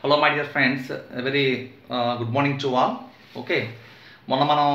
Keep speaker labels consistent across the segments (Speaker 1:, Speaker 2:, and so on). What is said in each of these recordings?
Speaker 1: Hello my dear friends very good morning to all okay మొన్న మనం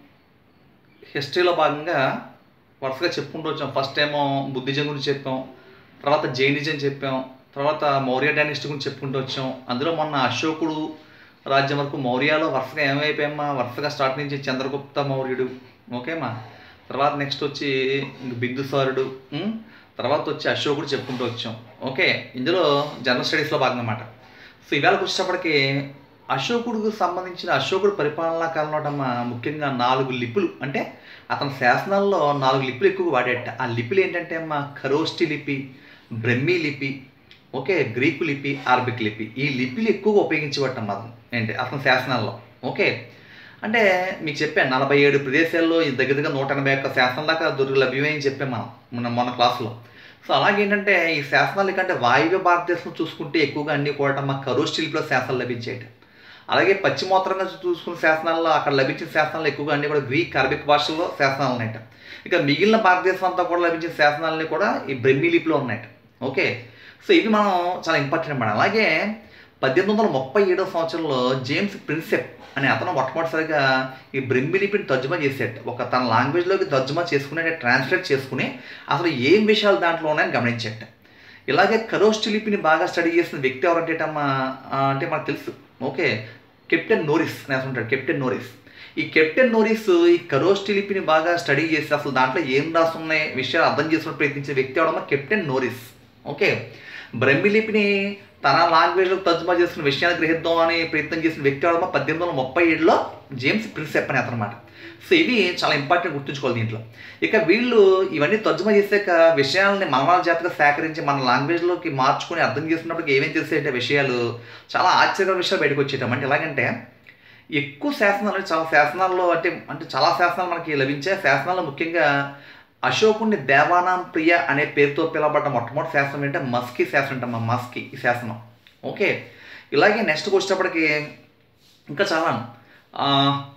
Speaker 1: హిస్టరీలో భాగంగా వరుసగా చెప్పుకుంటూ వచ్చాం ఫస్ట్ ఏమో బుద్ధిజం గురించి చెప్పాం తర్వాత జైనిజం చెప్పాం తర్వాత మౌర్య డైనెస్టీ గురించి చెప్పుకుంటూ వచ్చాం అందులో మొన్న అశోకుడు రాజ్యం వరకు మౌర్యాలో వరుసగా ఏమైపోయామా వరుసగా స్టార్ట్ నుంచి చంద్రగుప్త మౌర్యుడు ఓకేమా తర్వాత నెక్స్ట్ వచ్చి ఇంక బిందుసారుడు ఉం? తర్వాత వచ్చి అశోకుడు చెప్పుకుంటూ వచ్చాం ఓకే ఇందులో జనరల్ స్టడీస్లో భాగం అన్నమాట సో ఇవాళకి వచ్చేటప్పటికి అశోకుడికి సంబంధించిన అశోకుడు పరిపాలనా కాలంలో ముఖ్యంగా నాలుగు లిపులు అంటే అతని శాసనాల్లో నాలుగు లిపులు ఎక్కువ వాడేట ఆ లిపులు ఏంటంటే అమ్మా ఖరోష్టి లిపి బ్రహ్మీ లిపి ఓకే గ్రీకు లిపి అరబిక్ లిపి ఈ లిపిలు ఎక్కువగా ఉపయోగించేవాటం అతను ఏంటి అతని శాసనాల్లో ఓకే అంటే మీకు చెప్పాను నలభై ఏడు ప్రదేశాల్లో ఈ దగ్గర దగ్గర నూట ఎనభై ఒక్క శాసనం దాకా దొరికి లభ్యమని చెప్పాం మనం మొన్న మొన్న క్లాస్లో సో అలాగే ఏంటంటే ఈ శాసనాల కంటే వాయువ్య భారతదేశం చూసుకుంటే ఎక్కువగా అన్ని కూడా మా కరోస్ట్ లిపిలో శాసనాలు లభించేయటం అలాగే పశ్చిమోత్తరంగా చూసుకున్న శాసనాల్లో అక్కడ లభించిన శాసనాలు ఎక్కువగా అన్ని కూడా గ్రీక్ అరబిక్ భాషల్లో శాసనాలు ఉన్నాయట ఇక మిగిలిన భారతదేశం అంతా కూడా లభించిన శాసనాలని కూడా ఈ బ్రహ్మీ లిపిలో ఉన్నాయట ఓకే సో ఇవి మనం చాలా ఇంపార్టెంట్ అన్నమాట అలాగే పద్దెనిమిది వందల ముప్పై ఏడో సంవత్సరంలో జేమ్స్ ప్రిన్సెప్ అనే అతను మొట్టమొదటిసారిగా ఈ బ్రహ్మి లిపిని తర్జుమా చేసేట ఒక తన లాంగ్వేజ్లోకి తర్జుమా చేసుకుని అంటే ట్రాన్స్లేట్ చేసుకుని అసలు ఏం విషయాలు దాంట్లో ఉన్నాయని గమనించేట ఇలాగే కరోస్ట్ లిపిని బాగా స్టడీ చేసిన వ్యక్తి ఎవరంటే అమ్మా ఆ, అంటే మనకు తెలుసు ఓకే కెప్టెన్ నోరిస్ అని అసలు ఉంటాడు కెప్టెన్ నోరిస్ ఈ కెప్టెన్ నోరిస్ ఈ కరోస్ట్ లిపిని బాగా స్టడీ చేసి అసలు దాంట్లో ఏం రాసున్నాయి విషయాలు అర్థం చేసుకుని ప్రయత్నించే వ్యక్తి ఎవడమ్మా కెప్టెన్ నోరిస్ ఓకే బ్రహ్మి లిపిని తన లాంగ్వేజ్లో తర్జుమా చేసుకున్న విషయాన్ని గ్రహిద్దాం అని ప్రయత్నం చేసిన వ్యక్తి ఎవడమ్మా పద్దెనిమిది వందల ముప్పై ఏడులో జేమ్స్ ప్రిన్సెప్ అని అతనమాట సో ఇవి చాలా ఇంపార్టెంట్ గుర్తుంచుకోవాలి దీంట్లో ఇక వీళ్ళు ఇవన్నీ తర్జుమా చేసాక విషయాలని మనవాళ్ళ జాతిగా సేకరించి మన లాంగ్వేజ్లోకి మార్చుకొని అర్థం చేసుకున్నప్పటికి ఏమేం తెలిసాయంటే విషయాలు చాలా ఆశ్చర్య విషయాలు బయటకు వచ్చేయటం అంటే ఎలాగంటే ఎక్కువ శాసనాలు చాలా శాసనాల్లో అంటే అంటే చాలా శాసనాలు మనకి లభించాయి శాసనాల్లో ముఖ్యంగా అశోకుని దేవానాం ప్రియ అనే పేరుతో పిలవబడ్డ మొట్టమొదటి శాసనం ఏంటంటే మస్కీ శాసనం అంటమ్మా మస్కీ ఈ శాసనం ఓకే ఇలాగే నెక్స్ట్ వచ్చేటప్పటికి ఇంకా చాలా ఆ,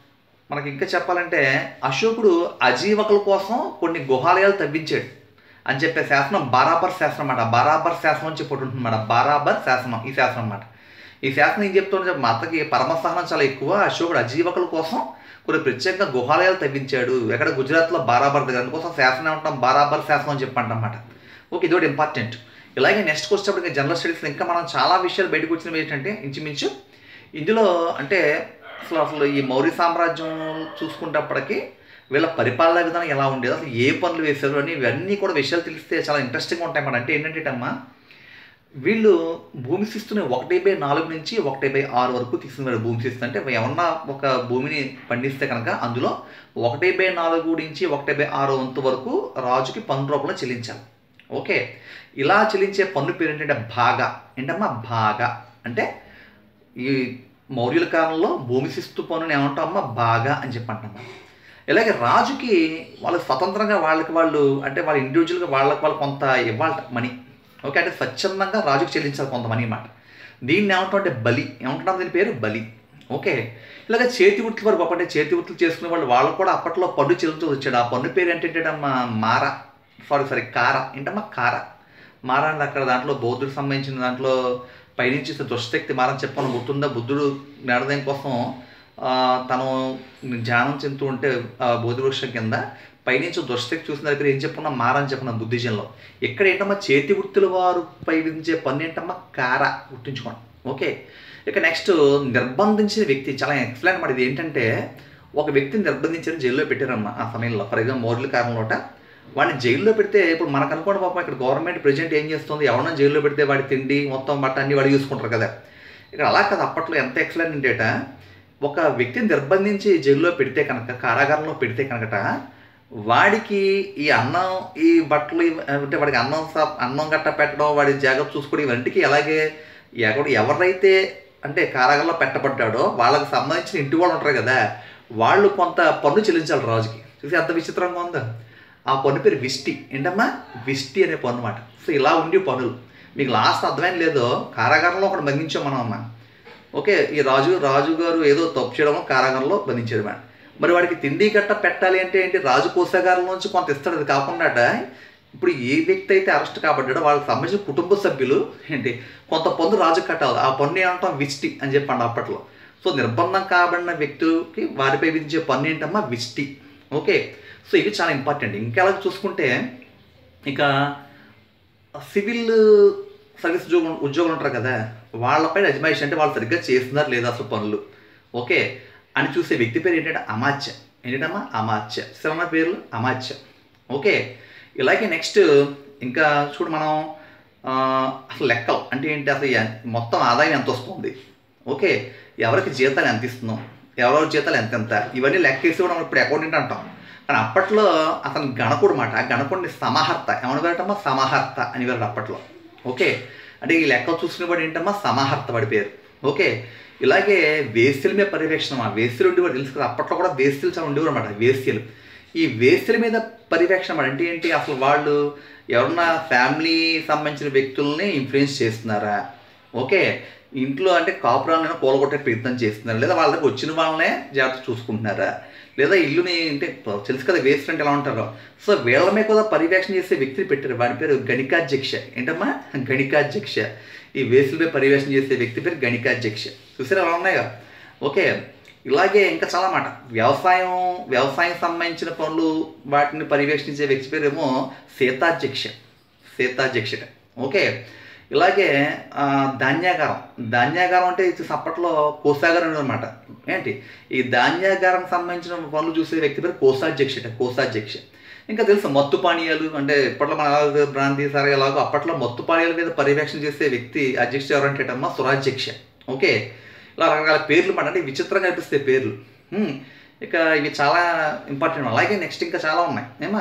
Speaker 1: మనకి ఇంకా చెప్పాలంటే అశోకుడు అజీవకుల కోసం కొన్ని గుహాలయాలు తవ్వించాడు అని చెప్పే శాసనం బారాబర్ శాసనం అన్నమాట బారాబర్ శాసనం అని చెప్పి ఒకటి ఉంటుంది అన్నమాట బారాబర్ శాసనం ఈ శాసనం అన్నమాట ఈ శాసనం ఏం చెప్తుంటే మా అత్తకి పరమసహనం చాలా ఎక్కువ అశోకుడు అజీవకుల కోసం కొన్ని ప్రత్యేకంగా గుహాలయాలు తవ్వించాడు ఎక్కడ గుజరాత్లో బారాబర్ దగ్గర అందుకోసం శాసనం ఏమంటాం బారాబర్ శాసనం అని చెప్పంటన్నమాట ఓకే ఇది ఒకటి ఇంపార్టెంట్ ఇలాగే నెక్స్ట్ వచ్చేటప్పటికి జనరల్ స్టడీస్లో ఇంకా మనం చాలా విషయాలు బయటకు వచ్చినవి ఏంటంటే ఇంచుమించు ఇందులో అంటే అసలు అసలు ఈ మౌర్య సామ్రాజ్యం చూసుకునేటప్పటికి వీళ్ళ పరిపాలన విధానం ఎలా ఉండేది అసలు ఏ పనులు వేశారు అని ఇవన్నీ కూడా విషయాలు తెలిస్తే చాలా ఇంట్రెస్టింగ్గా ఉంటాయి అన్నమాట అంటే ఏంటంటే అమ్మా వీళ్ళు భూమి శిస్తుని ఒకటి బై నాలుగు నుంచి ఒకటి బై ఆరు వరకు తీసుకున్నారు భూమి శిస్తు అంటే ఏమన్నా ఒక భూమిని పండిస్తే కనుక అందులో ఒకటి బై నాలుగు నుంచి ఒకటి బై ఆరు వంతు వరకు రాజుకి పన్ను రూపంలో చెల్లించాలి ఓకే ఇలా చెల్లించే పన్ను పేరు ఏంటంటే భాగా ఏంటమ్మా భాగా అంటే ఈ మౌర్యుల కాలంలో భూమి శిస్తు పన్నుని ఏమంటామమ్మా బాగా అని చెప్పి అంటాం ఇలాగే రాజుకి వాళ్ళు స్వతంత్రంగా వాళ్ళకి వాళ్ళు అంటే వాళ్ళ ఇండివిజువల్గా వాళ్ళకి వాళ్ళు కొంత ఇవ్వాలి మనీ ఓకే అంటే స్వచ్ఛందంగా రాజుకు చెల్లించాలి కొంత మనీ అన్నమాట దీన్ని ఏమంటాం బలి ఏమంటున్నాం దీని పేరు బలి ఓకే ఇలాగ చేతి వృత్తుల వరకు అంటే చేతి వృత్తులు చేసుకునే వాళ్ళు వాళ్ళు కూడా అప్పట్లో పన్ను చెల్లుతూ వచ్చాడు ఆ పన్ను పేరు ఏంటంటేటమ్మా మార సారీ సారీ కార ఏంటమ్మా కార మార అంటే అక్కడ దాంట్లో బౌద్ధుడికి సంబంధించిన దాంట్లో పైనుంచి దుష్టశక్తి మారని చెప్పను గుర్తుందా బుద్ధుడు మేడదేం కోసం ఆ, తను ధ్యానం చెందుతూ ఉంటే ఆ బోధి వృక్షం కింద పైనుంచి దుష్టశక్తి చూసిన దగ్గర ఏం చెప్పుకున్నా మారని చెప్పిన బుద్ధిజంలో ఇక్కడ ఏంటమ్మా చేతి వృత్తుల వారు పై విధించే పన్ను ఏంటమ్మా కార గుర్తుంచుకోండి ఓకే ఇక నెక్స్ట్ నిర్బంధించిన వ్యక్తి చాలా ఎక్సలెంట్ మాట ఇది ఏంటంటే ఒక వ్యక్తిని నిర్బంధించారు జైల్లో పెట్టారమ్మా ఆ సమయంలో ఫర్ ఎగ్జాంపుల్ మౌర్యుల కాలంలోట వాడిని జైల్లో పెడితే ఇప్పుడు మనకు అనుకోండి పాపం ఇక్కడ గవర్నమెంట్ ప్రెజెంట్ ఏం చేస్తుంది ఎవరన్నా జైల్లో పెడితే వాడి తిండి మొత్తం బట్ట అన్ని వాడు చూసుకుంటారు కదా ఇక్కడ అలా కదా అప్పట్లో ఎంత ఎక్సలెంట్ ఉండేట ఒక వ్యక్తిని నిర్బంధించి జైల్లో పెడితే కనుక కారాగారంలో పెడితే కనుకట వాడికి ఈ అన్నం ఈ బట్టలు ఇవి- అంటే వాడికి అన్నం సా- అన్నం గట్ట పెట్టడం వాడి జాగ్రత్త చూసుకోవడం ఇవన్నిటికీ అలాగే ఎక్కడ ఎవరైతే అంటే కారాగారంలో పెట్టబడ్డాడో వాళ్ళకి సంబంధించిన ఇంటి వాళ్ళు ఉంటారు కదా వాళ్ళు కొంత పన్ను చెల్లించాలి రాజుకి చూసి అంత విచిత్రంగా ఉందా ఆ పన్ను పేరు విష్టి ఏంటమ్మా విష్టి అనే పన్ను అనమాట సో ఇలా ఉండి పనులు మీకు లాస్ట్ అర్థమైంది లేదో కారాగారంలో ఒకటి బంధించాం మనం అమ్మ ఓకే ఈ రాజు రాజు గారు ఏదో తప్పు చేయడం కారాగారంలో బంధించాడు మేడం మరి వాడికి తిండి గట్ట పెట్టాలి అంటే ఏంటి రాజు కోశాగారం నుంచి కొంత ఇస్తాడు అది కాకుండా ఇప్పుడు ఏ వ్యక్తి అయితే అరెస్ట్ కాబడ్డాడో వాళ్ళకి సంబంధించిన కుటుంబ సభ్యులు ఏంటి కొంత పన్ను రాజు కట్టాలి ఆ పన్ను ఏమంటాం విస్టి అని చెప్పండి అప్పట్లో సో నిర్బంధం కాబడిన వ్యక్తులకి వారిపై విధించే పన్ను ఏంటమ్మా విస్టి ఓకే సో ఇది చాలా ఇంపార్టెంట్ ఇంకా అలా చూసుకుంటే ఇక సివిల్ సర్వీస్ ఉద్యోగం ఉద్యోగులు ఉంటారు కదా వాళ్ళపై అజమాయిషి అంటే వాళ్ళు సరిగ్గా చేస్తున్నారు లేదా అసలు పనులు ఓకే అని చూసే వ్యక్తి పేరు ఏంటంటే అమాత్య ఏంటమ్మా అమాత్య శివన్న పేర్లు అమాత్య ఓకే ఇలాగే నెక్స్ట్ ఇంకా చూడు మనం ఆ, అసలు లెక్కలు అంటే ఏంటి అసలు ఎన్- మొత్తం ఆదాయం ఎంత వస్తుంది ఓకే ఎవరికి జీతాలు ఎంత ఇస్తున్నాం ఎవరెవరి జీతాలు ఎంత ఎంత ఇవన్నీ లెక్క వేసి కూడా మనం ఇప్పుడు అకౌంటెంట్ అంటాం కానీ అప్పట్లో అతను గణకుడు మాట ఆ గణకుడిని సమాహర్త ఏమని పేరటమ్మా సమాహర్త అని పేరు అప్పట్లో ఓకే అంటే ఈ లెక్కలు చూసుకునేవాడు ఏంటమ్మా సమాహర్త వాడి పేరు ఓకే ఇలాగే వేస్యల మీద పర్యవేక్షణ ఆ వేస్యలు ఉండేవాడు తెలుసు కదా అప్పట్లో కూడా వేస్యలు చాలా ఉండేవారు అనమాట వేస్యలు ఈ వేస్యల మీద పర్యవేక్షణ అన్నమాట. అంటే ఏంటి అసలు వాళ్ళు ఎవరన్నా ఫ్యామిలీ సంబంధించిన వ్యక్తుల్ని ఇన్ఫ్లుయెన్స్ చేస్తున్నారా ఓకే ఇంట్లో అంటే కాపురాలను కూలగొట్టే ప్రయత్నం చేస్తున్నారు లేదా వాళ్ళకి వచ్చిన వాళ్ళనే జాగ్రత్త చూసుకుంటున్నారా లేదా ఇల్లుని అంటే తెలుసు కదా వేస్ట్ అంటే ఎలా ఉంటారో సో వీళ్ళ మీద కూడా పర్యవేక్షణ చేసే వ్యక్తిని పెట్టారు వాడి పేరు గణికాధ్యక్ష ఏంటమ్మా గణికాధ్యక్ష ఈ వేసులపై పర్యవేక్షణ చేసే వ్యక్తి పేరు గణికాధ్యక్ష చూసారా ఎలా ఉన్నాయో ఓకే ఇలాగే ఇంకా చాలా మాట వ్యవసాయం వ్యవసాయం సంబంధించిన పనులు వాటిని పర్యవేక్షించే వ్యక్తి పేరేమో సీతాధ్యక్ష సీతాధ్యక్షట ఓకే ఇలాగే ఆ, ధాన్యాగారం ధాన్యాగారం అంటే ఇది అప్పట్లో కోసాగారం అనమాట ఏంటి ఈ ధాన్యాగారం సంబంధించిన పనులు చూసే వ్యక్తి పేరు కోసాధ్యక్షట కోసాధ్యక్ష ఇంకా తెలుసు మత్తు పానీయాలు అంటే ఇప్పట్లో మన ఎలాగో బ్రాంతి సరే ఎలాగో అప్పట్లో మత్తు పానీయాల మీద పర్యవేక్షణ చేసే వ్యక్తి అధ్యక్ష ఎవరంటే అమ్మా సురాధ్యక్ష ఓకే ఇలా రకరకాల పేర్లు మాట అంటే విచిత్రంగా అనిపిస్తాయి పేర్లు హ్మ్. ఇక ఇవి చాలా ఇంపార్టెంట్ అలాగే నెక్స్ట్ ఇంకా చాలా ఉన్నాయి ఏమా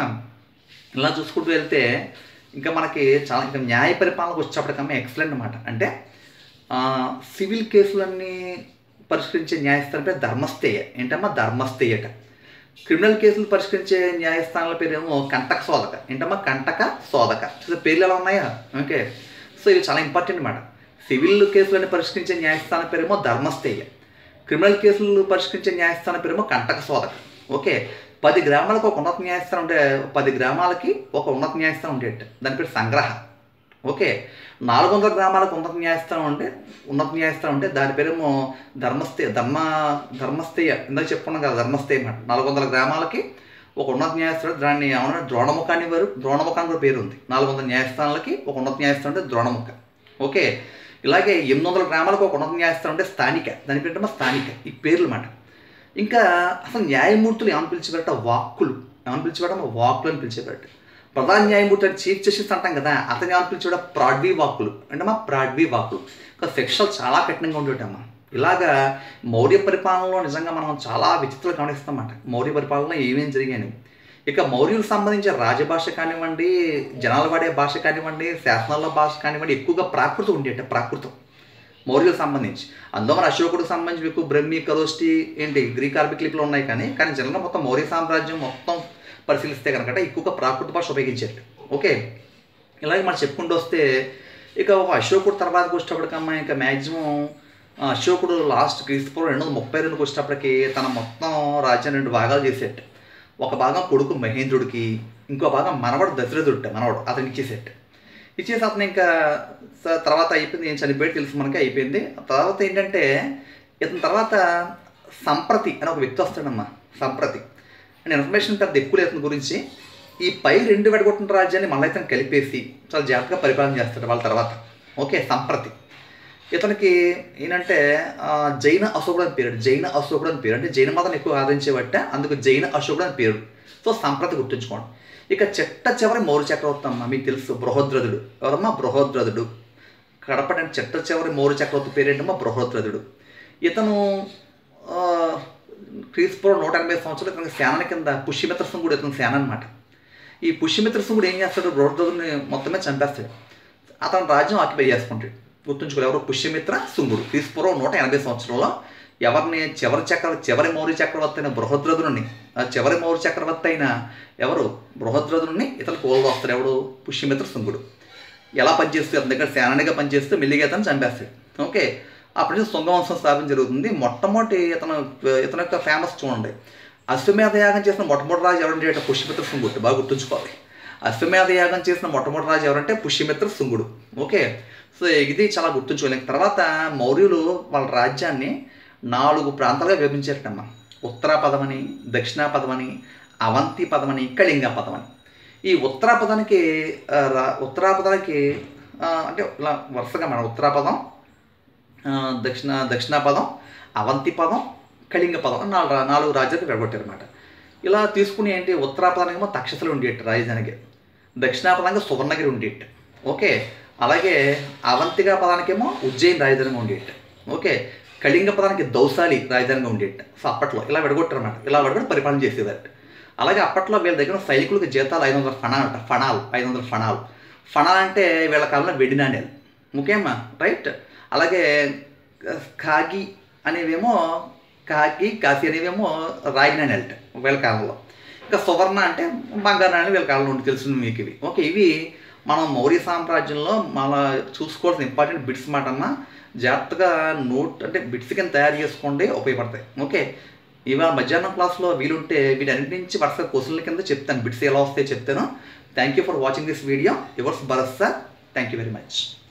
Speaker 1: ఇలా చూసుకుంటూ వెళ్తే ఇంకా మనకి చాలా ఇంకా న్యాయ పరిపాలనకు వచ్చేప్పటికమ్మా ఎక్సలెంట్ అనమాట అంటే ఆ, సివిల్ కేసులన్నీ పరిష్కరించే న్యాయస్థానం పేరు ధర్మస్థేయ ఏంటమ్మా ధర్మస్థేయట క్రిమినల్ కేసులు పరిష్కరించే న్యాయస్థానాల పేరేమో కంటక శోధక ఏంటమ్మా కంటక శోధక చూసే పేర్లు ఎలా ఉన్నాయా ఓకే సో ఇవి చాలా ఇంపార్టెంట్ అనమాట సివిల్ కేసులను పరిష్కరించే న్యాయస్థానం పేరేమో ధర్మస్థేయ క్రిమినల్ కేసులు పరిష్కరించే న్యాయస్థానం పేరేమో కంటక శోధక ఓకే పది గ్రామాలకు ఒక ఉన్నత న్యాయస్థానం ఉంటే పది గ్రామాలకి ఒక ఉన్నత న్యాయస్థానం ఉండేట దాని పేరు సంగ్రహ ఓకే నాలుగు వందల గ్రామాలకు ఉన్నత న్యాయస్థానం ఉంటే ఉన్నత న్యాయస్థానం ఉంటే దాని పేరేమో ధర్మస్థేయ ధర్మ ధర్మస్థేయ ఇందాక చెప్పుకున్నాం కదా ధర్మస్థేయ మాట నాలుగు వందల గ్రామాలకి ఒక ఉన్నత న్యాయస్థానం దాన్ని ఏమన్నా ద్రోణముఖాన్ని వారు ద్రోణముఖాన్ని కూడా పేరు ఉంది నాలుగు వందల న్యాయస్థానాలకి ఒక ఉన్నత న్యాయస్థానం అంటే ద్రోణముఖ ఓకే ఇలాగే ఎనిమిది వందల గ్రామాలకు ఒక ఉన్నత న్యాయస్థానం అంటే స్థానిక దాని పేరు స్థానిక ఈ పేర్లు మాట ఇంకా అసలు న్యాయమూర్తులు ఏమని పిలిచేవారట వాక్కులు ఏమని పిలిచేవారట వాక్కులు అని పిలిచేవారట ప్రధాన న్యాయమూర్తి అంటే చీఫ్ జస్టిస్ అంటాం కదా అతను ఏమని పిలిచేవాడ ప్రాడ్వీ వాక్కులు అంటే మా ప్రాడ్వీ వాక్కులు ఇంకా శిక్షలు చాలా కఠినంగా ఉండేటమ్మా ఇలాగా మౌర్య పరిపాలనలో నిజంగా మనం చాలా విచిత్రాలు గమనిస్తామన్నమాట మౌర్య పరిపాలనలో ఏమేమి జరిగాయని ఇక మౌర్యులకు సంబంధించిన రాజభాష కానివ్వండి జనాలు వాడే భాష కానివ్వండి శాసనాల భాష కానివ్వండి ఎక్కువగా ప్రాకృతం ఉండేట ప్రాకృతం మౌర్యులకు సంబంధించి అందులో మన అశోకుడికి సంబంధించి ఎక్కువ బ్రహ్మి కరోష్టి ఏంటి గ్రీక్ అరబిక్ లిపిలో ఉన్నాయి కానీ కానీ జనరల్గా మొత్తం మౌర్య సామ్రాజ్యం మొత్తం పరిశీలిస్తే కనుక ఎక్కువగా ప్రాకృత భాష ఉపయోగించారు ఓకే ఇలాగే మనం చెప్పుకుంటూ వస్తే ఇక ఒక అశోకుడు తర్వాతకి వచ్చేటప్పటికమ్మా ఇంకా మ్యాక్సిమం అశోకుడు లాస్ట్ క్రీస్తుపూర్వం రెండు వందల ముప్పై రెండుకి వచ్చేటప్పటికి తన మొత్తం రాజ్యాన్ని రెండు భాగాలు చేసేట ఒక భాగం కొడుకు మహేంద్రుడికి ఇంకో భాగం మనవడు దశరథుడు మనవడు అతనికి ఇచ్చేసేట ఇచ్చేసి అతను ఇంకా స- తర్వాత అయిపోయింది ఏం చనిపోయి తెలుసు మనకి అయిపోయింది తర్వాత ఏంటంటే ఇతని తర్వాత సంప్రతి అని ఒక వ్యక్తి వస్తాడమ్మా సంప్రతి అండ్ ఇన్ఫర్మేషన్ పెద్ద ఎక్కువ లేదు ఇతని గురించి ఈ పై రెండు వెడగొట్టిన రాజ్యాన్ని మళ్ళీ ఇతను కలిపేసి చాలా జాగ్రత్తగా పరిపాలన చేస్తాడు వాళ్ళ తర్వాత ఓకే సంప్రతి ఇతనికి ఏంటంటే ఆ, జైన అశోకుడు అని పేరు జైన అశోకుడు అని పేరు అంటే జైన మతం ఎక్కువ ఆదరించేబట్ట అందుకు జైన అశోకుడు అని పేరు సో సంప్రతి గుర్తుంచుకోండి ఇక చెట్ట చివరి మౌర్య చక్రవర్తి అమ్మ మీకు తెలుసు బృహద్రథుడు ఎవరమ్మా బృహద్రథుడు కడపటి అంటే చెట్ట చివరి మౌర్య చక్రవర్తి పేరేంటమ్మా బృహద్రథుడు ఇతను ఆ, క్రీస్తుపూర్వం నూట ఎనభై సంవత్సరాలు ఇతనికి సేన కింద పుష్యమిత్ర శృంగుడు ఇతని సేన అనమాట ఈ పుష్యమిత్ర శృంగుడు ఏం చేస్తాడు బృహద్రథుడిని మొత్తమే చంపేస్తాడు అతను రాజ్యం ఆక్యుపై చేసుకుంటాడు గుర్తుంచుకోవాలి ఎవరు పుష్యమిత్ర శుంగుడు క్రీస్తుపూర్వం నూట ఎనభై సంవత్సరంలో ఎవరిని చివరి చక్ర చివరి మౌర్య చక్రవర్తి అయిన బృహద్రథుని ఆ చివరి మౌర్య చక్రవర్తి అయిన ఎవరు బృహద్రథుని ఇతను కోలు వస్తాడు ఎవడు పుష్యమిత్ర శుంగుడు ఎలా పనిచేస్తూ అతని దగ్గర సేనానిగా పనిచేస్తూ మెల్లిగా అతను చంపేస్తాడు ఓకే అప్పటి నుంచి శృంగవంశం స్థాపన జరుగుతుంది మొట్టమొదటి ఇతను ఇతని యొక్క ఫేమస్ చూడండి అశ్వమేధ యాగం చేసిన మొట్టమొదటి రాజు ఎవరంటే పుష్యమిత్ర శృంగుడు బాగా గుర్తుంచుకోవాలి అశ్వమేధ యాగం చేసిన మొట్టమొదటి రాజు ఎవరంటే పుష్యమిత్ర శుంగుడు ఓకే సో ఇది చాలా గుర్తుంచుకోలేక తర్వాత మౌర్యులు వాళ్ళ రాజ్యాన్ని నాలుగు ప్రాంతాలుగా విభజించారటమ్మా ఉత్తరా పదమని దక్షిణా పదమని అవంతి పదమని కళింగ పదమని ఈ ఉత్తరా పదానికి ఆ, రా- ఉత్తరా పదానికి ఆ, అంటే ఇలా వరుసగా మన ఉత్తరా పదం ఆ, దక్షిణ దక్షిణ పదం అవంతి పదం కళింగ పదం అని నాలుగు రా- నాలుగు రాజ్యాలకు విడగొట్టారు అనమాట ఇలా తీసుకుని ఏంటి ఉత్తరా పదానికేమో తక్షశిల ఉండేట్టు రాజధానికి దక్షిణా పదానికి సువర్ణగిరి ఉండేట్టు ఓకే అలాగే అవంతిగా పదానికేమో ఉజ్జయిన్ రాజధానిగా ఉండేట్టు ఓకే కళింగ పదానికి దౌసాలి రాజధానిగా ఉండేట్టు సో అప్పట్లో ఇలా విడగొట్టారు అనమాట ఇలా విడగొట్టి పరిపాలన చేసేవారు అలాగే అప్పట్లో వీళ్ళ దగ్గర సైనికులకు జీతాలు ఐదు వందల ఫణాలు అంట ఫణాలు ఐదు వందల ఫణాలు ఫణాలు అంటే వీళ్ళ కాలంలో వెండి నాణ్యాలు ముఖ్యమా రైట్ అలాగే కాగి అనేవేమో కాకి కాసి అనేవేమో రాగి నాణ్యాలట వీళ్ళ కాలంలో ఇంకా సువర్ణ అంటే బంగారు నాణ్యాలు వీళ్ళ కాలంలో ఉండి తెలిసింది మీకు ఇవి ఓకే ఇవి మనం మౌర్య సామ్రాజ్యంలో మన చూసుకోవాల్సిన ఇంపార్టెంట్ బిట్స్ మాట అన్న జాగ్రత్తగా నోట్ అంటే బిట్స్ కింద తయారు చేసుకోండి ఉపయోగపడతాయి ఓకే ఇవాళ మధ్యాహ్నం క్లాస్లో వీలుంటే వీటన్నిటి నుంచి వరుసగా క్వశ్చన్ల కింద చెప్తాను బిట్స్ ఎలా వస్తాయో చెప్తాను thank you for watching this video yours Bharath sir thank you very much